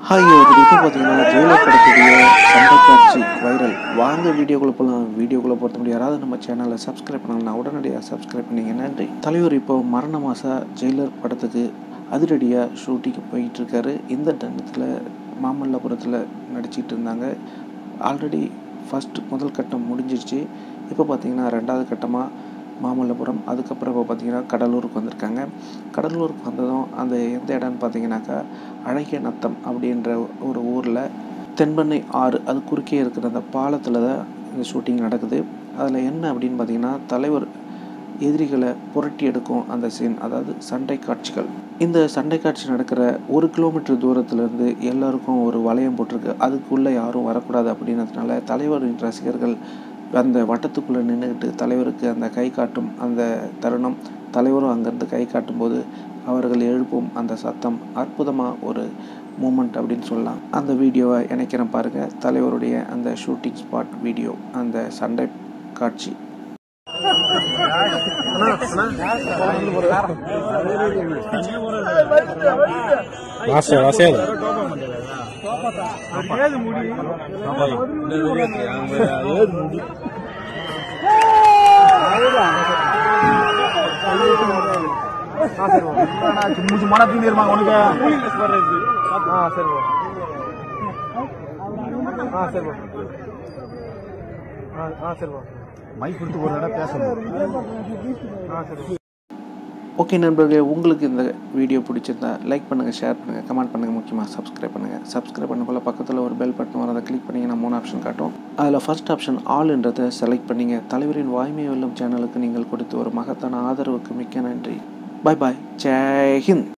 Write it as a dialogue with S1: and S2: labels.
S1: Hi இது இப்போ பார்த்தீங்கன்னா ஜெயிலர் படத்துடைய சண்டை காட்சி வைரல் வாங்க வீடியோக்குள்ளே போகலாம் வீடியோக்குள்ளே பொறுத்த முடியும் யாராவது நம்ம சேனலை சப்ஸ்கிரைப் பண்ணலாம் உடனடியாக சப்ஸ்கிரைப் பண்ணீங்க நன்றி தலைவர் இப்போ மரண மாசா ஜெயிலர் படத்துக்கு அதிரடியாக ஷூட்டிங் போயிட்டு இருக்காரு இந்த தருணத்தில் மாமல்லபுரத்தில் நடிச்சிட்டு இருந்தாங்க ஆல்ரெடி ஃபர்ஸ்ட் முதல் கட்டம் முடிஞ்சிருச்சு இப்போ பார்த்தீங்கன்னா ரெண்டாவது கட்டமாக மாமல்லபுரம் அதுக்கப்புறம் இப்போ பார்த்தீங்கன்னா கடலூருக்கு வந்திருக்காங்க கடலூருக்கு வந்ததும் அந்த எந்த இடம்னு பார்த்தீங்கன்னாக்கா அழகிய நத்தம் அப்படின்ற ஒரு ஊரில் தென்பெண்ணை ஆறு அது குறுக்கே இருக்கிற அந்த பாலத்தில் தான் இந்த ஷூட்டிங் நடக்குது அதில் என்ன அப்படின்னு பார்த்தீங்கன்னா தலைவர் எதிரிகளை புரட்டி எடுக்கும் அந்த சீன் அதாவது சண்டை காட்சிகள் இந்த சண்டை காட்சி நடக்கிற ஒரு கிலோமீட்டர் தூரத்துலேருந்து எல்லாருக்கும் ஒரு வளையம் போட்டிருக்கு அதுக்குள்ளே யாரும் வரக்கூடாது அப்படின்றதுனால தலைவரின் ரசிகர்கள் அந்த வட்டத்துக்குள்ளே நின்றுக்கிட்டு தலைவருக்கு அந்த கை காட்டும் அந்த தருணம் தலைவரும் அங்கேருந்து கை காட்டும்போது அவர்கள் எழுப்பும் அந்த சத்தம் அற்புதமாக ஒரு மூமெண்ட் அப்படின்னு சொல்லலாம் அந்த வீடியோவை இணைக்கிறேன் பாருங்கள் தலைவருடைய அந்த ஷூட்டிங் ஸ்பாட் வீடியோ அந்த சண்டை காட்சி
S2: வாசல் வாசல்
S3: மூச்சு மன தூண்டி இருப்பாங்க உனக்கு ஆ சரி bro. ஆ சரி bro. ஆ ஆ சரி bro. மைக் கொடுத்து ஒரு இடம் பேசணும் ஆ சரி
S1: ஓகே நண்பர்களே உங்களுக்கு இந்த வீடியோ பிடிச்சிருந்தா லைக் பண்ணுங்கள் ஷேர் பண்ணுங்கள் கமெண்ட் பண்ணுங்கள் முக்கியமாக சப்ஸ்கிரைப் பண்ணுங்கள் சப்ஸ்கிரைப் பண்ண போல பக்கத்தில் ஒரு பெல் பட்டன் வரும் அதை கிளிக் பண்ணிங்கன்னா மூணு ஆப்ஷன் காட்டும் அதில் ஃபர்ஸ்ட் ஆப்ஷன் ஆல்ன்றதை செலக்ட் பண்ணிங்க தலைவரின் வாய்மை வெல்லும் சேனலுக்கு நீங்கள் கொடுத்து ஒரு மகத்தான ஆதரவுக்கு மிக்க நன்றி பாய் பாய் ஜெய் ஹிந்த்